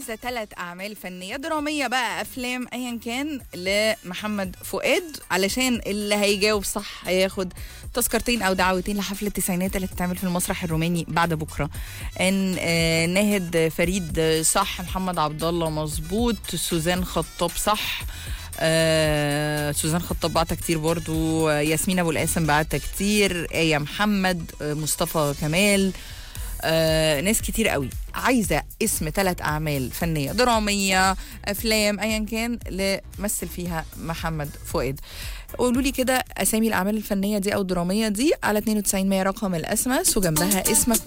عايزه ثلاث اعمال فنيه دراميه بقى افلام ايا كان لمحمد فؤاد علشان اللي هيجاوب صح هياخد تذكرتين او دعوتين لحفله التسعينات اللي هتتعمل في المسرح الروماني بعد بكره ان آه، ناهد فريد آه، صح محمد عبد الله مظبوط سوزان خطاب صح آه سوزان خطاب بعتها كتير برضو آه، ياسمين ابو القاسم بعتها كتير ايه محمد آه مصطفى كمال آه ناس كتير قوي عايزه اسم ثلاث اعمال فنيه دراميه افلام ايا كان لمثل فيها محمد فؤاد قولوا لي كده اسامي الاعمال الفنيه دي او الدراميه دي على 92 100 رقم الاسمس وجنبها اسمك